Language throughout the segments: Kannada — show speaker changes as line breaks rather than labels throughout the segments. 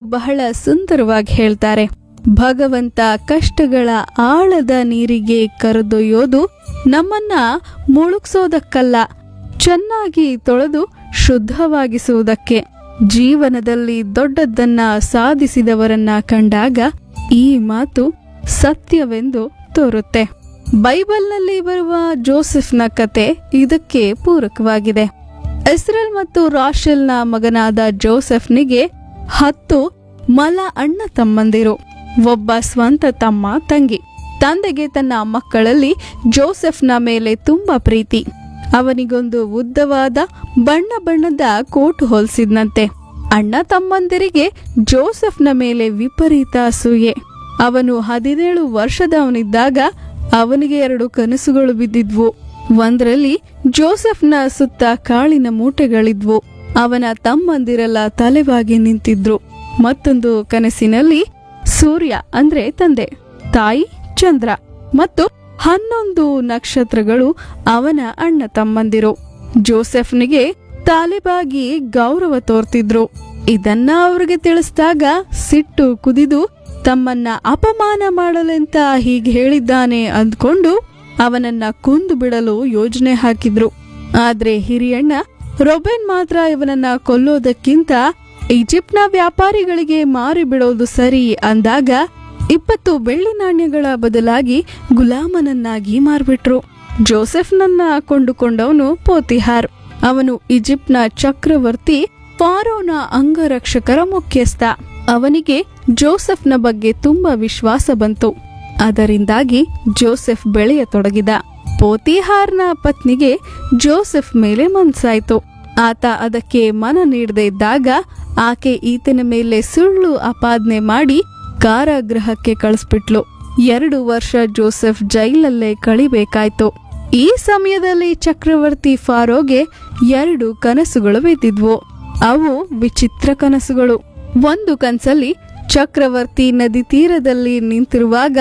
ಬಹಳ ಸುಂದರವಾಗಿ ಹೇಳ್ತಾರೆ ಭಗವಂತ ಕಷ್ಟಗಳ ಆಳದ ನೀರಿಗೆ ಕರೆದೊಯ್ಯೋದು ನಮ್ಮನ್ನ ಮುಳುಗ್ಸೋದಕ್ಕಲ್ಲ ಚೆನ್ನಾಗಿ ತೊಳೆದು ಶುದ್ಧವಾಗಿಸುವುದಕ್ಕೆ ಜೀವನದಲ್ಲಿ ದೊಡ್ಡದನ್ನ ಸಾಧಿಸಿದವರನ್ನ ಕಂಡಾಗ ಈ ಮಾತು ಸತ್ಯವೆಂದು ತೋರುತ್ತೆ ಬೈಬಲ್ನಲ್ಲಿ ಬರುವ ಜೋಸೆಫ್ನ ಕತೆ ಇದಕ್ಕೆ ಪೂರಕವಾಗಿದೆ ಇಸ್ರೇಲ್ ಮತ್ತು ರಾಶೆಲ್ನ ಮಗನಾದ ಜೋಸೆಫ್ನಿಗೆ ಹತ್ತು ಮಲ ಅಣ್ಣ ತಮ್ಮಂದಿರು ಒಬ್ಬ ಸ್ವಂತ ತಮ್ಮ ತಂಗಿ ತಂದೆಗೆ ತನ್ನ ಮಕ್ಕಳಲ್ಲಿ ಜೋಸೆಫ್ನ ಮೇಲೆ ತುಂಬಾ ಪ್ರೀತಿ ಅವನಿಗೊಂದು ಉದ್ದವಾದ ಬಣ್ಣ ಬಣ್ಣದ ಕೋಟು ಹೊಲಿಸಿದ್ನಂತೆ ಅಣ್ಣ ತಮ್ಮಂದಿರಿಗೆ ಜೋಸೆಫ್ನ ಮೇಲೆ ವಿಪರೀತ ಅಸೂಯೆ ಅವನು ಹದಿನೇಳು ವರ್ಷದವನಿದ್ದಾಗ ಅವನಿಗೆ ಎರಡು ಕನಸುಗಳು ಬಿದ್ದಿದ್ವು ಒಂದರಲ್ಲಿ ಜೋಸೆಫ್ನ ಸುತ್ತ ಕಾಳಿನ ಮೂಟೆಗಳಿದ್ವು ಅವನ ತಮ್ಮಂದಿರೆಲ್ಲ ತಲೆವಾಗಿ ನಿಂತಿದ್ರು ಮತ್ತೊಂದು ಕನಸಿನಲ್ಲಿ ಸೂರ್ಯ ಅಂದ್ರೆ ತಂದೆ ತಾಯಿ ಚಂದ್ರ ಮತ್ತು ಹನ್ನೊಂದು ನಕ್ಷತ್ರಗಳು ಅವನ ಅಣ್ಣ ತಮ್ಮಂದಿರು ಜೋಸೆಫ್ನಿಗೆ ತಾಲಿಬಾಗಿ ಗೌರವ ತೋರ್ತಿದ್ರು ಇದನ್ನ ಅವ್ರಿಗೆ ತಿಳಿಸಿದಾಗ ಸಿಟ್ಟು ಕುದಿದು ತಮ್ಮನ್ನ ಅಪಮಾನ ಮಾಡಲೆಂತ ಹೀಗೆ ಹೇಳಿದ್ದಾನೆ ಅಂದ್ಕೊಂಡು ಅವನನ್ನ ಕೊಂದು ಬಿಡಲು ಯೋಜನೆ ಹಾಕಿದ್ರು ಆದ್ರೆ ಹಿರಿಯಣ್ಣ ರೊಬೆನ್ ಮಾತ್ರ ಇವನನ್ನ ಕೊಲ್ಲೋದಕ್ಕಿಂತ ಈಜಿಪ್ಟ್ನ ವ್ಯಾಪಾರಿಗಳಿಗೆ ಮಾರಿ ಬಿಡೋದು ಸರಿ ಅಂದಾಗ ಇಪ್ಪತ್ತು ಬೆಳ್ಳಿ ನಾಣ್ಯಗಳ ಬದಲಾಗಿ ಗುಲಾಮನನ್ನಾಗಿ ಮಾರ್ಬಿಟ್ರು ಜೋಸೆಫ್ನನ್ನ ಕೊಂಡುಕೊಂಡವನು ಪೋತಿಹಾರ್ ಅವನು ಈಜಿಪ್ಟ್ನ ಚಕ್ರವರ್ತಿ ಫಾರೋನ ಅಂಗರಕ್ಷಕರ ಮುಖ್ಯಸ್ಥ ಅವನಿಗೆ ಜೋಸೆಫ್ನ ಬಗ್ಗೆ ತುಂಬಾ ವಿಶ್ವಾಸ ಬಂತು ಅದರಿಂದಾಗಿ ಜೋಸೆಫ್ ಬೆಳೆಯತೊಡಗಿದ ಪೋತಿಹಾರ್ನ ಪತ್ನಿಗೆ ಜೋಸೆಫ್ ಮೇಲೆ ಮನ್ಸಾಯ್ತು ಆತ ಅದಕ್ಕೆ ಮನ ನೀಡದೇ ಇದ್ದಾಗ ಆಕೆ ಈತನ ಮೇಲೆ ಸುಳ್ಳು ಅಪಾದನೆ ಮಾಡಿ ಕಾರಾಗೃಹಕ್ಕೆ ಕಳಿಸ್ಬಿಟ್ಲು ಎರಡು ವರ್ಷ ಜೋಸೆಫ್ ಜೈಲಲ್ಲೇ ಕಳಿಬೇಕಾಯ್ತು ಈ ಸಮಯದಲ್ಲಿ ಚಕ್ರವರ್ತಿ ಫಾರೋಗೆ ಎರಡು ಕನಸುಗಳು ಬಿದ್ದಿದ್ವು ಅವು ವಿಚಿತ್ರ ಕನಸುಗಳು ಒಂದು ಕನ್ಸಲ್ಲಿ ಚಕ್ರವರ್ತಿ ನದಿ ತೀರದಲ್ಲಿ ನಿಂತಿರುವಾಗ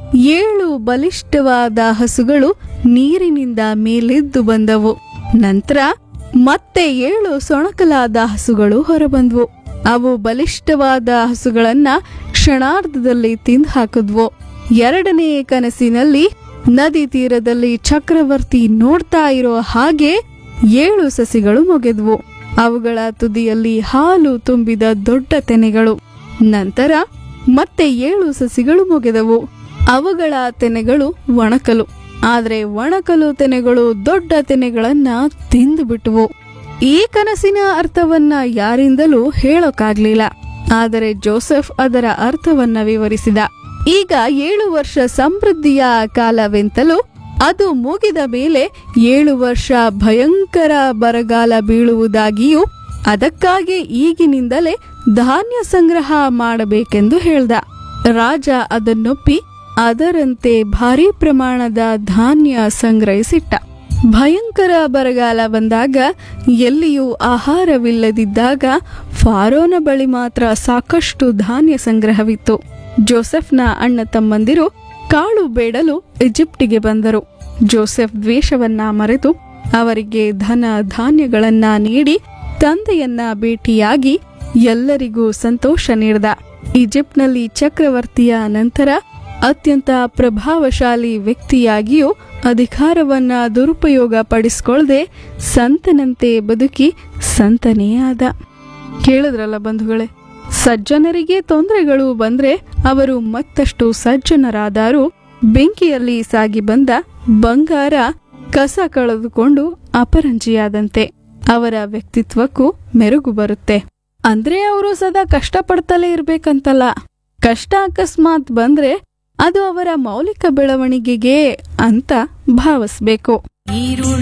ಏಳು ಬಲಿಷ್ಠವಾದ ಹಸುಗಳು ನೀರಿನಿಂದ ಮೇಲೆದ್ದು ಬಂದವು ನಂತರ ಮತ್ತೆ ಏಳು ಸೊಣಕಲಾದ ಹಸುಗಳು ಹೊರಬಂದ್ವು ಅವು ಬಲಿಷ್ಠವಾದ ಹಸುಗಳನ್ನ ಕ್ಷಣಾರ್ಧದಲ್ಲಿ ತಿಂದು ಹಾಕಿದ್ವು ಎರಡನೇ ಕನಸಿನಲ್ಲಿ ನದಿ ತೀರದಲ್ಲಿ ಚಕ್ರವರ್ತಿ ನೋಡ್ತಾ ಇರೋ ಹಾಗೆ ಏಳು ಸಸಿಗಳು ಮೊಗೆದ್ವು ಅವುಗಳ ತುದಿಯಲ್ಲಿ ಹಾಲು ತುಂಬಿದ ದೊಡ್ಡ ತೆನೆಗಳು ನಂತರ ಮತ್ತೆ ಏಳು ಸಸಿಗಳು ಮೊಗೆದವು ಅವುಗಳ ತೆನೆಗಳು ಒಣಕಲು ಆದ್ರೆ ಒಣಕಲು ತೆನೆಗಳು ದೊಡ್ಡ ತೆನೆಗಳನ್ನ ತಿಂದು ಬಿಟ್ಟವು ಈ ಕನಸಿನ ಅರ್ಥವನ್ನ ಯಾರಿಂದಲೂ ಹೇಳೋಕಾಗ್ಲಿಲ್ಲ ಆದರೆ ಜೋಸೆಫ್ ಅದರ ಅರ್ಥವನ್ನ ವಿವರಿಸಿದ ಈಗ ಏಳು ವರ್ಷ ಸಮೃದ್ಧಿಯ ಕಾಲವೆಂತಲೂ ಅದು ಮುಗಿದ ಮೇಲೆ ಏಳು ವರ್ಷ ಭಯಂಕರ ಬರಗಾಲ ಬೀಳುವುದಾಗಿಯೂ ಅದಕ್ಕಾಗಿ ಈಗಿನಿಂದಲೇ ಧಾನ್ಯ ಸಂಗ್ರಹ ಮಾಡಬೇಕೆಂದು ಹೇಳ್ದ ರಾಜ ಅದನ್ನೊಪ್ಪಿ ಅದರಂತೆ ಭಾರೀ ಪ್ರಮಾಣದ ಧಾನ್ಯ ಸಂಗ್ರಹಿಸಿಟ್ಟ ಭಯಂಕರ ಬರಗಾಲ ಬಂದಾಗ ಎಲ್ಲಿಯೂ ಆಹಾರವಿಲ್ಲದಿದ್ದಾಗ ಫಾರೋನ ಬಳಿ ಮಾತ್ರ ಸಾಕಷ್ಟು ಧಾನ್ಯ ಸಂಗ್ರಹವಿತ್ತು ಜೋಸೆಫ್ನ ಅಣ್ಣ ತಮ್ಮಂದಿರು ಕಾಳು ಬೇಡಲು ಈಜಿಪ್ಟಿಗೆ ಬಂದರು ಜೋಸೆಫ್ ದ್ವೇಷವನ್ನ ಮರೆತು ಅವರಿಗೆ ಧನ ಧಾನ್ಯಗಳನ್ನ ನೀಡಿ ತಂದೆಯನ್ನ ಭೇಟಿಯಾಗಿ ಎಲ್ಲರಿಗೂ ಸಂತೋಷ ನೀಡಿದ ಈಜಿಪ್ಟ್ನಲ್ಲಿ ಚಕ್ರವರ್ತಿಯ ನಂತರ ಅತ್ಯಂತ ಪ್ರಭಾವಶಾಲಿ ವ್ಯಕ್ತಿಯಾಗಿಯೂ ಅಧಿಕಾರವನ್ನ ದುರುಪಯೋಗ ಪಡಿಸ್ಕೊಳ್ದೆ ಸಂತನಂತೆ ಬದುಕಿ ಸಂತನೇ ಆದ ಕೇಳಿದ್ರಲ್ಲ ಬಂಧುಗಳೇ ಸಜ್ಜನರಿಗೆ ತೊಂದರೆಗಳು ಬಂದ್ರೆ ಅವರು ಮತ್ತಷ್ಟು ಸಜ್ಜನರಾದರೂ ಬೆಂಕಿಯಲ್ಲಿ ಸಾಗಿ ಬಂದ ಬಂಗಾರ ಕಸ ಕಳೆದುಕೊಂಡು ಅಪರಂಜಿಯಾದಂತೆ ಅವರ ವ್ಯಕ್ತಿತ್ವಕ್ಕೂ ಮೆರುಗು ಬರುತ್ತೆ ಅಂದ್ರೆ ಅವರು ಸದಾ ಕಷ್ಟಪಡ್ತಲೇ ಇರ್ಬೇಕಂತಲ್ಲ ಕಷ್ಟ ಅಕಸ್ಮಾತ್ ಬಂದ್ರೆ ಅದು ಅವರ ಮೌಲಿಕ ಬೆಳವಣಿಗೆಗೆ ಅಂತ ಭಾವಿಸ್ಬೇಕು
ಈರುಳ್ಳಿ